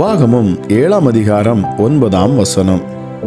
உபாகமம் ஏழாம் அதிகாரம் ஒன்பதாம் வசனம்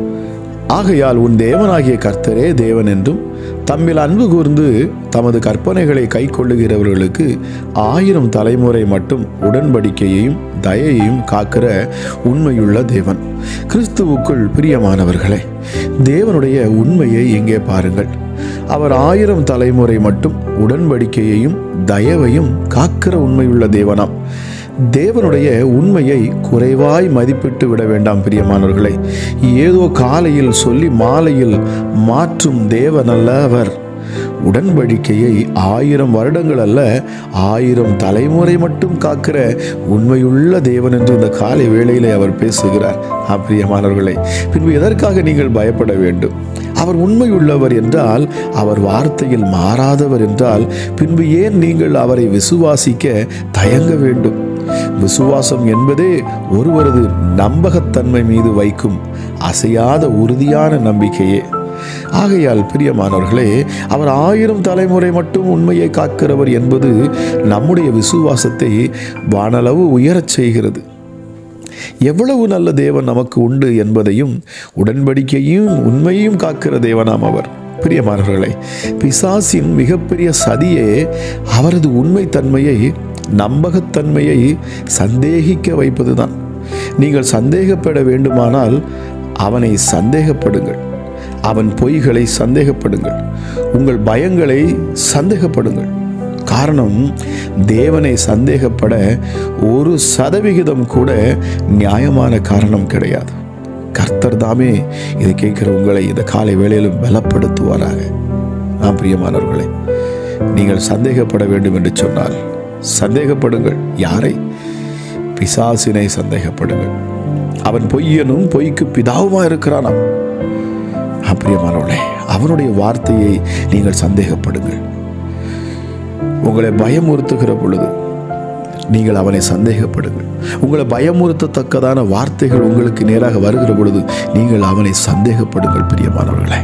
ஆகையால் உன் தேவனாகிய கர்த்தரே தேவன் என்றும் தம்மில் அன்பு கூர்ந்து தமது கற்பனைகளை கை கொள்ளுகிறவர்களுக்கு ஆயிரம் தலைமுறை மட்டும் உடன்படிக்கையையும் தயையையும் காக்கிற உண்மையுள்ள தேவன் கிறிஸ்துவுக்குள் பிரியமானவர்களே தேவனுடைய உண்மையை இங்கே பாருங்கள் அவர் ஆயிரம் தலைமுறை மட்டும் உடன்படிக்கையையும் தயவையும் காக்கிற உண்மையுள்ள தேவனாம் தேவனுடைய உண்மையை குறைவாய் மதிப்பிட்டு விட வேண்டாம் பிரியமானவர்களே ஏதோ காலையில் சொல்லி மாலையில் மாற்றும் தேவனல்ல அவர் உடன்படிக்கையை ஆயிரம் வருடங்கள் அல்ல ஆயிரம் தலைமுறை மட்டும் காக்கிற உண்மையுள்ள தேவன் என்று இந்த காலை வேளையிலே அவர் பேசுகிறார் பிரியமானவர்களே பின்பு எதற்காக நீங்கள் பயப்பட வேண்டும் அவர் உண்மையுள்ளவர் என்றால் அவர் வார்த்தையில் மாறாதவர் என்றால் பின்பு ஏன் நீங்கள் அவரை விசுவாசிக்க தயங்க வேண்டும் விசுவாசம் என்பதே ஒருவரது நம்பகத்தன்மை மீது வைக்கும் அசையாத உறுதியான நம்பிக்கையே ஆகையால் பிரியமானவர்களே அவர் ஆயிரம் தலைமுறை மட்டும் உண்மையை காக்கிறவர் என்பது நம்முடைய விசுவாசத்தை வானளவு உயரச் செய்கிறது எவ்வளவு நல்ல தேவன் நமக்கு உண்டு என்பதையும் உடன்படிக்கையும் உண்மையும் காக்கிற தேவனாம் அவர் பிரியமானவர்களே பிசாசின் மிகப்பெரிய சதியே அவரது உண்மைத்தன்மையை நம்பகத்தன்மையை சந்தேகிக்க வைப்பதுதான் நீங்கள் சந்தேகப்பட வேண்டுமானால் அவனை சந்தேகப்படுங்கள் அவன் பொய்களை சந்தேகப்படுங்கள் உங்கள் பயங்களை சந்தேகப்படுங்கள் காரணம் தேவனை சந்தேகப்பட ஒரு சதவிகிதம் கூட நியாயமான காரணம் கிடையாது கர்த்தர் தாமே இதை கேட்கிற உங்களை இந்த காலை வேளையிலும் பலப்படுத்துவாராக ஆம் பிரியமானவர்களே நீங்கள் சந்தேகப்பட வேண்டும் என்று சொன்னால் சந்தேகப்படுங்கள் யாரை பிசாசினை சந்தேகப்படுங்கள் அவன் பொய்யனும் பொய்க்கு பிதாவுமா இருக்கிறானாம் பிரியமானவர்களே அவனுடைய வார்த்தையை நீங்கள் சந்தேகப்படுங்கள் உங்களை பயமுறுத்துகிற பொழுது நீங்கள் அவனை சந்தேகப்படுங்கள் உங்களை பயமுறுத்தத்தக்கதான வார்த்தைகள் உங்களுக்கு நேராக வருகிற பொழுது நீங்கள் அவனை சந்தேகப்படுங்கள் பிரியமானவர்களே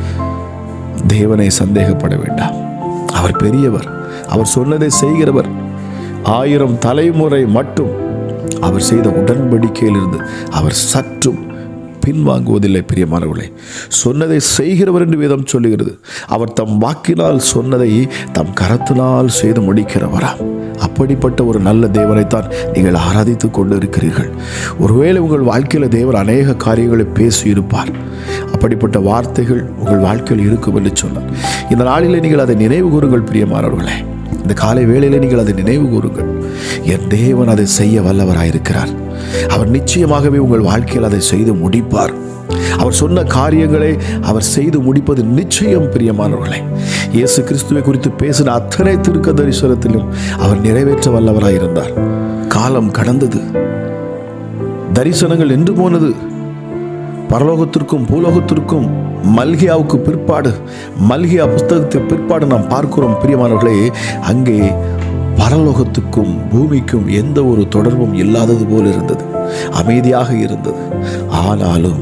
தேவனை சந்தேகப்பட வேண்டாம் அவர் பெரியவர் அவர் சொன்னதை செய்கிறவர் ஆயிரம் தலைமுறை மட்டும் அவர் செய்த உடன்படிக்கையிலிருந்து அவர் சற்றும் பின்வாங்குவதில்லை பிரியமானவர்களே சொன்னதை செய்கிறவர் என்று வேதம் சொல்லுகிறது அவர் தம் வாக்கினால் சொன்னதை தம் கரத்தினால் செய்து முடிக்கிறவராம் அப்படிப்பட்ட ஒரு நல்ல தேவனைத்தான் நீங்கள் ஆராதித்து கொண்டு இருக்கிறீர்கள் ஒருவேளை உங்கள் வாழ்க்கையில் தேவன் அநேக காரியங்களை பேசி இருப்பார் அப்படிப்பட்ட வார்த்தைகள் உங்கள் வாழ்க்கையில் இருக்கும் என்று சொன்னார் இந்த நாளிலே நீங்கள் அதை நினைவு கூறுங்கள் பிரியமானவர்களே இந்த காலை வேளையிலே நீங்கள் அதை நினைவு கூறுங்கள் என் தேவன் அதை செய்ய வல்லவராயிருக்கிறார் அவர் நிச்சயமாகவே உங்கள் வாழ்க்கையில் அதை செய்து முடிப்பார் அவர் சொன்ன காரியங்களை அவர் செய்து முடிப்பது நிச்சயம் பிரியமானவர்களே இயேசு கிறிஸ்துவை குறித்து பேசின அத்தனை திருக்க தரிசனத்திலும் அவர் நிறைவேற்ற வல்லவராயிருந்தார் காலம் கடந்தது தரிசனங்கள் நின்று போனது பரலோகத்திற்கும் பூலோகத்திற்கும் மல்கியாவுக்கு பிற்பாடு மல்கியா புஸ்தகத்துக்கு பிற்பாடு நாம் பார்க்கிறோம் பிரியமானவர்களே அங்கே பரலோகத்துக்கும் பூமிக்கும் எந்த ஒரு தொடர்பும் இல்லாதது போல் இருந்தது அமைதியாக இருந்தது ஆனாலும்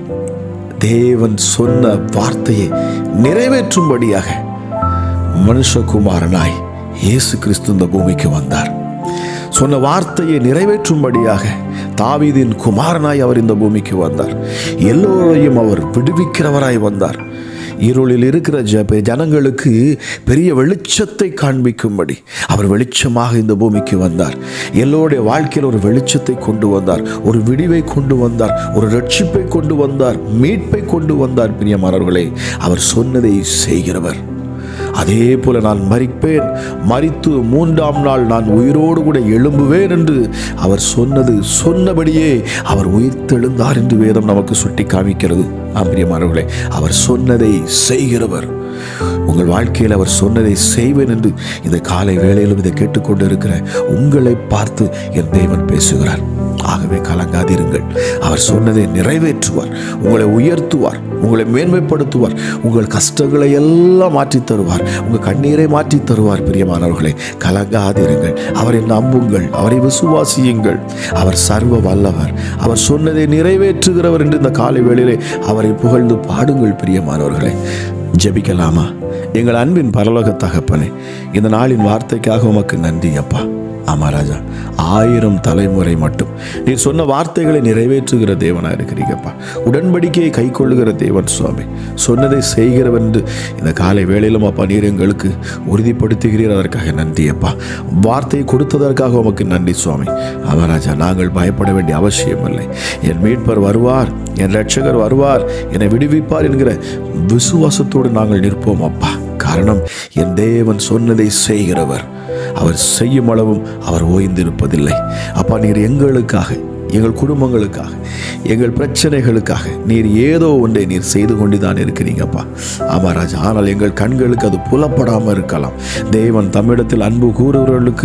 தேவன் சொன்ன வார்த்தையை நிறைவேற்றும்படியாக மனுஷகுமாரனாய் இயேசு கிறிஸ்து இந்த பூமிக்கு வந்தார் சொன்ன வார்த்தையை நிறைவேற்றும்படியாக தாவீதின் குமாரனாய் அவர் இந்த பூமிக்கு வந்தார் எல்லோரையும் அவர் விடுவிக்கிறவராய் வந்தார் இருளில் இருக்கிற ஜ ஜனங்களுக்கு பெரிய வெளிச்சத்தை காண்பிக்கும்படி அவர் வெளிச்சமாக இந்த பூமிக்கு வந்தார் எல்லோருடைய வாழ்க்கையில் ஒரு வெளிச்சத்தை கொண்டு வந்தார் ஒரு விடிவை கொண்டு வந்தார் ஒரு ரட்சிப்பை கொண்டு வந்தார் மீட்பை கொண்டு வந்தார் பிரியமானவர்களே அவர் சொன்னதை செய்கிறவர் அதே போல நான் மறிப்பேன் மறித்து மூன்றாம் நாள் நான் உயிரோடு கூட எழும்புவேன் என்று அவர் சொன்னது சொன்னபடியே அவர் உயிர்த்தெழுந்தார் என்று வேதம் நமக்கு சுட்டி காமிக்கிறது ஆம்பிரியமானவர்களே அவர் சொன்னதை செய்கிறவர் உங்கள் வாழ்க்கையில் அவர் சொன்னதை செய்வேன் என்று இந்த காலை வேளையிலும் இதை கேட்டுக்கொண்டு இருக்கிற உங்களை பார்த்து என் தேவன் பேசுகிறார் ஆகவே கலங்காதிருங்கள் அவர் சொன்னதை நிறைவேற்றுவார் உங்களை உயர்த்துவார் உங்களை மேன்மைப்படுத்துவார் உங்கள் கஷ்டங்களை எல்லாம் மாற்றி தருவார் உங்கள் கண்ணீரை மாற்றி தருவார் பிரியமானவர்களே கலங்காதிருங்கள் அவரை நம்புங்கள் அவரை விசுவாசியுங்கள் அவர் சர்வ வல்லவர் அவர் சொன்னதை நிறைவேற்றுகிறவர் என்று இந்த காலை வேளையிலே அவரை புகழ்ந்து பாடுங்கள் பிரியமானவர்களே ஜெபிக்கலாமா எங்கள் அன்பின் பரலோக தகப்பனே இந்த நாளின் வார்த்தைக்காக உமக்கு நன்றி அப்பா ஆமா ராஜா ஆயிரம் தலைமுறை மட்டும் நீர் சொன்ன வார்த்தைகளை நிறைவேற்றுகிற தேவனா இருக்கிறீங்கப்பா உடன்படிக்கையை கை கொள்ளுகிற தேவன் சுவாமி சொன்னதை செய்கிறவன் என்று இந்த காலை வேளையிலும் அப்பா நீர் எங்களுக்கு உறுதிப்படுத்துகிறீர் அதற்காக நன்றி அப்பா வார்த்தையை கொடுத்ததற்காக உமக்கு நன்றி சுவாமி ஆமா ராஜா நாங்கள் பயப்பட வேண்டிய அவசியம் இல்லை என் மீட்பர் வருவார் என் ரட்சகர் வருவார் என்னை விடுவிப்பார் என்கிற விசுவாசத்தோடு நாங்கள் நிற்போம் அப்பா காரணம் என் தேவன் சொன்னதை செய்கிறவர் அவர் செய்யும் அளவும் அவர் ஓய்ந்திருப்பதில்லை அப்பா நீர் எங்களுக்காக எங்கள் குடும்பங்களுக்காக எங்கள் பிரச்சனைகளுக்காக நீர் ஏதோ ஒன்றை நீர் செய்து கொண்டுதான் இருக்கிறீங்கப்பா ஆமா ராஜா ஆனால் எங்கள் கண்களுக்கு அது புலப்படாமல் இருக்கலாம் தேவன் தம்மிடத்தில் அன்பு கூறுகிறவர்களுக்கு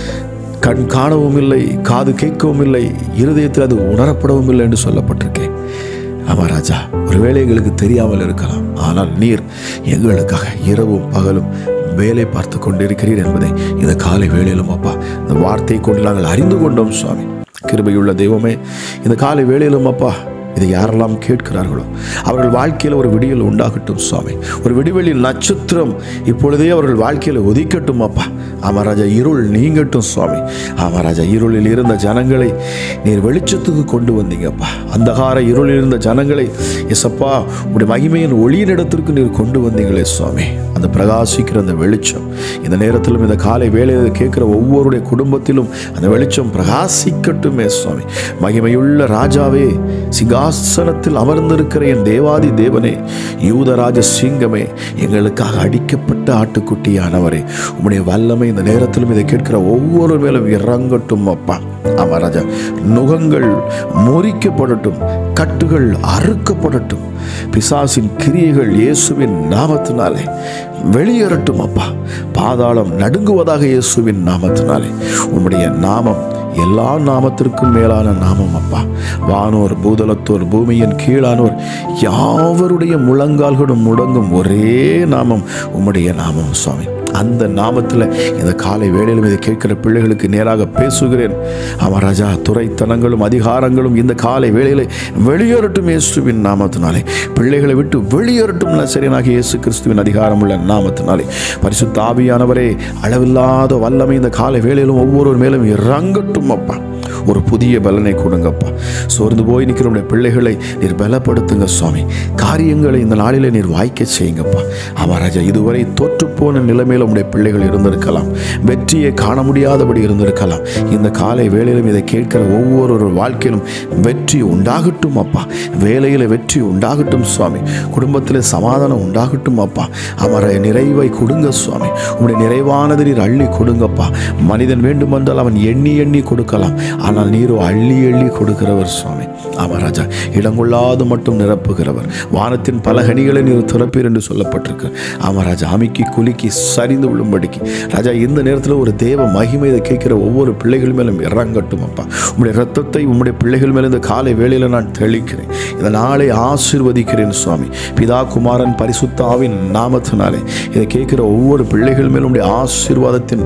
கண் காணவும் இல்லை காது கேட்கவும் இல்லை இருதயத்தில் அது உணரப்படவும் இல்லை என்று சொல்லப்பட்டிருக்கேன் ஆமா ராஜா ஒருவேளை எங்களுக்கு தெரியாமல் இருக்கலாம் ஆனால் நீர் எங்களுக்காக இரவும் பகலும் வேலை பார்த்து கொண்டிருக்கிறீர் என்பதை இந்த காலை வேளையிலும் அப்பா இந்த வார்த்தையை கொண்டு நாங்கள் அறிந்து கொண்டோம் சுவாமி கிருபையுள்ள தெய்வமே இந்த காலை வேளையிலும் அப்பா இதை யாரெல்லாம் கேட்கிறார்களோ அவர்கள் வாழ்க்கையில் ஒரு விடியல் உண்டாகட்டும் சுவாமி ஒரு விடிவெளி நட்சத்திரம் இப்பொழுதே அவர்கள் வாழ்க்கையில் உதிக்கட்டும் அப்பா ஆமாராஜா இருள் நீங்கட்டும் சுவாமி ஆமாராஜா இருளில் இருந்த ஜனங்களை நீர் வெளிச்சத்துக்கு கொண்டு வந்தீங்கப்பா அந்தகார இருளில் இருந்த ஜனங்களை எசப்பா உடைய மகிமையின் ஒளியின் இடத்திற்கு நீர் கொண்டு வந்தீங்களே சுவாமி அந்த பிரகாசிக்கிற அந்த வெளிச்சம் இந்த நேரத்திலும் இந்த காலை வேலையில் கேட்கிற ஒவ்வொருடைய குடும்பத்திலும் அந்த வெளிச்சம் பிரகாசிக்கட்டுமே சுவாமி மகிமையுள்ள ராஜாவே சிங்காசனத்தில் அமர்ந்திருக்கிற என் தேவாதி தேவனே யூதராஜ சிங்கமே எங்களுக்காக அடிக்கப்பட்ட ஆட்டுக்குட்டியானவரே உம்முடைய வல்லமை இந்த நேரத்திலும் இதை கேட்கிற ஒவ்வொரு மேலும் இறங்கட்டும் அப்பா ஆமா ராஜா நுகங்கள் முறிக்கப்படட்டும் கட்டுகள் அறுக்கப்படட்டும் பிசாசின் கிரியைகள் இயேசுவின் நாமத்தினாலே வெளியேறட்டும் அப்பா பாதாளம் நடுங்குவதாக இயேசுவின் நாமத்தினாலே உம்முடைய நாமம் எல்லா நாமத்திற்கும் மேலான நாமம் அப்பா வானோர் பூதலத்தோர் பூமியின் கீழானோர் யாவருடைய முழங்கால்களும் முடங்கும் ஒரே நாமம் உம்முடைய நாமம் சுவாமி அந்த நாமத்தில் இந்த காலை வேளையிலும் இதை கேட்கிற பிள்ளைகளுக்கு நேராக பேசுகிறேன் ஆமாம் ராஜா துறைத்தனங்களும் அதிகாரங்களும் இந்த காலை வேளையிலே வெளியேறட்டும் இயேசுவின் நாமத்தினாலே பிள்ளைகளை விட்டு வெளியேறட்டும் நசரியனாக இயேசு கிறிஸ்துவின் அதிகாரமுள்ள நாமத்தினாலே பரிசுத்த ஆவியானவரே அளவில்லாத வல்லமை இந்த காலை வேளையிலும் ஒவ்வொரு மேலும் இறங்கட்டும் அப்பா ஒரு புதிய பலனை கொடுங்கப்பா சோர்ந்து போய் நிற்கிற உடைய பிள்ளைகளை நீர் பலப்படுத்துங்க சுவாமி காரியங்களை இந்த நாளிலே நீர் வாய்க்க செய்யுங்கப்பா ஆமா ராஜா இதுவரை தோற்றுப்போன நிலைமையில் உடைய பிள்ளைகள் இருந்திருக்கலாம் வெற்றியை காண முடியாதபடி இருந்திருக்கலாம் இந்த காலை வேளையிலும் இதை கேட்கிற ஒவ்வொரு வாழ்க்கையிலும் வெற்றி உண்டாகட்டும் அப்பா வேலையில் வெற்றி உண்டாகட்டும் சுவாமி குடும்பத்தில் சமாதானம் உண்டாகட்டும் அப்பா அமர நிறைவை கொடுங்க சுவாமி உங்களுடைய நிறைவானது நீர் அள்ளி கொடுங்கப்பா மனிதன் வேண்டுமென்றால் அவன் எண்ணி எண்ணி கொடுக்கலாம் ஆனால் நீரோ அள்ளி அள்ளி கொடுக்கிறவர் சுவாமி ஆமா ராஜா இடங்கொள்ளாது மட்டும் நிரப்புகிறவர் வானத்தின் பல கனிகளை நீர் திறப்பீர் என்று சொல்லப்பட்டிருக்கு ஆமா ராஜா அமுக்கி குலுக்கி சரிந்து விழும்படிக்கு ராஜா இந்த நேரத்தில் ஒரு தேவ மகிமை இதை கேட்கிற ஒவ்வொரு பிள்ளைகள் மேலும் இறங்கட்டும் அப்பா உங்களுடைய ரத்தத்தை உங்களுடைய பிள்ளைகள் மேலே இந்த காலை வேளையில் நான் தெளிக்கிறேன் இந்த நாளை ஆசீர்வதிக்கிறேன் சுவாமி பிதா குமாரன் பரிசுத்தாவின் நாமத்தினாலே இதை கேட்கிற ஒவ்வொரு பிள்ளைகள் மேலும் உடைய ஆசீர்வாதத்தின்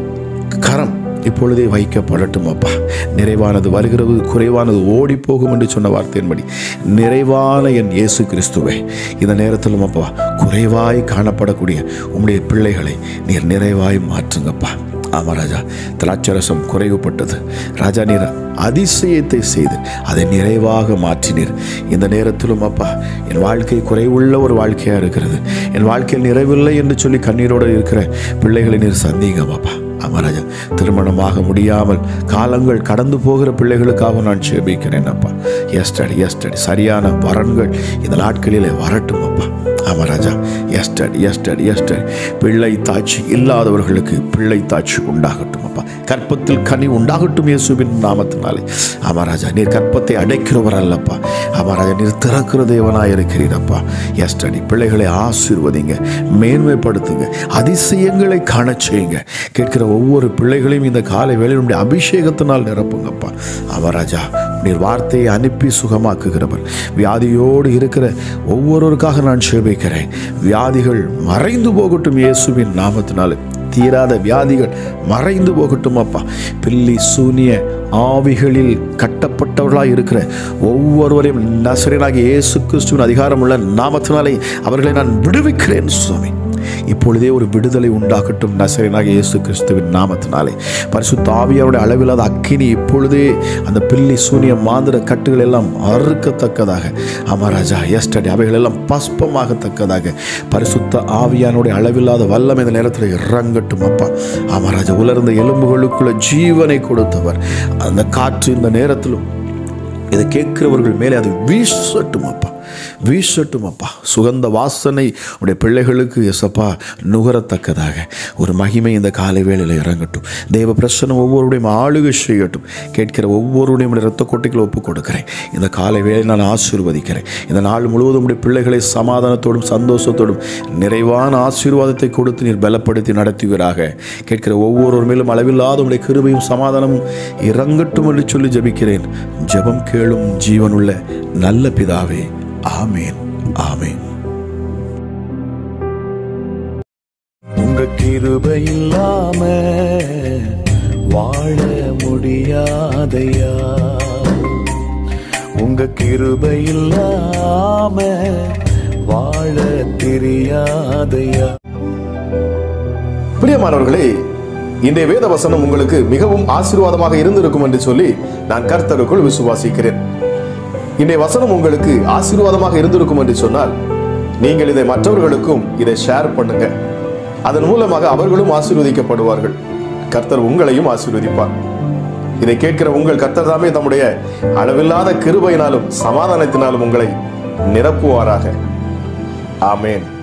கரம் இப்பொழுதே வைக்கப்படட்டும் அப்பா நிறைவானது வருகிறது குறைவானது ஓடி போகும் என்று சொன்ன வார்த்தையின்படி நிறைவான என் இயேசு கிறிஸ்துவே இந்த நேரத்திலும் அப்பா குறைவாய் காணப்படக்கூடிய உம்முடைய பிள்ளைகளை நீர் நிறைவாய் மாற்றுங்கப்பா ஆமா ராஜா திராட்சரசம் குறைவுபட்டது ராஜா நீர் அதிசயத்தை செய்து அதை நிறைவாக மாற்றினீர் இந்த நேரத்திலும் அப்பா என் வாழ்க்கை குறைவுள்ள ஒரு வாழ்க்கையாக இருக்கிறது என் வாழ்க்கையில் நிறைவில்லை என்று சொல்லி கண்ணீரோடு இருக்கிற பிள்ளைகளை நீர் சந்தீங்க பாப்பா அமராஜா திருமணமாக முடியாமல் காலங்கள் கடந்து போகிற பிள்ளைகளுக்காக நான் ஜெபிக்கிறேன் அப்பா எஸ்டடி எஸ்டடி சரியான வரன்கள் இந்த நாட்களிலே வரட்டும் அப்பா அமராஜா எஸ்டடி எஸ்டடி எஸ்டடி பிள்ளை தாட்சி இல்லாதவர்களுக்கு பிள்ளை தாட்சி உண்டாகட்டும் அப்பா கற்பத்தில் கனி உண்டாகட்டும் இயேசுவின் நாமத்தினாலே அமராஜா நீர் கற்பத்தை அடைக்கிறவர் அல்லப்பா அமராஜா நீர் திறக்கிற தேவனாய் இருக்கிறீரப்பா எஸ்டடி பிள்ளைகளை ஆசீர்வதிங்க மேன்மைப்படுத்துங்க அதிசயங்களை காணச் செய்யுங்க கேட்கிற ஒவ்வொரு பிள்ளைகளையும் இந்த காலை வேளையினுடைய அபிஷேகத்தினால் நிரப்புங்கப்பா அமராஜா நீர் வார்த்தையை அனுப்பி சுகமாக்குகிறவர் வியாதியோடு இருக்கிற ஒவ்வொருவருக்காக நான் சேபிக்கிறேன் வியாதிகள் மறைந்து போகட்டும் இயேசுவின் நாமத்தினாலே தீராத வியாதிகள் மறைந்து போகட்டும் அப்பா பில்லி சூனிய ஆவிகளில் கட்டப்பட்டவர்களாய் இருக்கிற ஒவ்வொருவரையும் நசரனாகிய இயேசு கிறிஸ்துவின் அதிகாரமுள்ள நாமத்தினாலே அவர்களை நான் விடுவிக்கிறேன் சுவாமி இப்பொழுதே ஒரு விடுதலை உண்டாகட்டும் நசரனாக இயேசு கிறிஸ்துவின் நாமத்தினாலே பரிசுத்த ஆவியாருடைய அளவில்லாத அக்கினி இப்பொழுதே அந்த பில்லி சூனிய மாந்திர கட்டுகள் எல்லாம் அறுக்கத்தக்கதாக அமராஜா எஸ்டடி அவைகள் எல்லாம் பஸ்பமாகத்தக்கதாக பரிசுத்த ஆவியானுடைய அளவில்லாத வல்லம் இந்த நேரத்தில் இறங்கட்டும் அப்பா அமராஜா உலர்ந்த எலும்புகளுக்குள்ள ஜீவனை கொடுத்தவர் அந்த காற்று இந்த நேரத்திலும் இதை கேட்கிறவர்கள் மேலே அது வீசட்டும் அப்பா வீசட்டும் அப்பா சுகந்த வாசனை உடைய பிள்ளைகளுக்கு எசப்பா நுகரத்தக்கதாக ஒரு மகிமை இந்த காலை வேளையில் இறங்கட்டும் தெய்வ பிரசனம் ஒவ்வொருடையும் ஆளுகை செய்யட்டும் கேட்கிற ஒவ்வொருடையும் இரத்த கொட்டைகளை ஒப்புக் கொடுக்கிறேன் இந்த காலை வேளை நான் ஆசீர்வதிக்கிறேன் இந்த நாள் முழுவதும் உடைய பிள்ளைகளை சமாதானத்தோடும் சந்தோஷத்தோடும் நிறைவான ஆசீர்வாதத்தை கொடுத்து நீர் பலப்படுத்தி நடத்துவீராக கேட்கிற ஒவ்வொரு மேலும் அளவில்லாத உடைய கிருபையும் சமாதானமும் இறங்கட்டும் என்று சொல்லி ஜெபிக்கிறேன் ஜெபம் கேளும் ஜீவனுள்ள நல்ல பிதாவே ஆமேன் ஆமேன் உங்க கிருபை இல்லாம வாழ முடியாதையா உங்க கிருபை இல்லாம வாழ தெரியாதையா பிரியமானவர்களே இன்றைய வேத வசனம் உங்களுக்கு மிகவும் ஆசீர்வாதமாக இருந்திருக்கும் என்று சொல்லி நான் கர்த்தருக்குள் விசுவாசிக்கிறேன் இன்றைய வசனம் உங்களுக்கு ஆசீர்வாதமாக இருந்திருக்கும் என்று சொன்னால் நீங்கள் இதை மற்றவர்களுக்கும் இதை ஷேர் பண்ணுங்க அதன் மூலமாக அவர்களும் ஆசீர்வதிக்கப்படுவார்கள் கர்த்தர் உங்களையும் ஆசீர்வதிப்பார் இதை கேட்கிற உங்கள் கர்த்தர் தாமே தம்முடைய அளவில்லாத கிருபையினாலும் சமாதானத்தினாலும் உங்களை நிரப்புவாராக ஆமேன்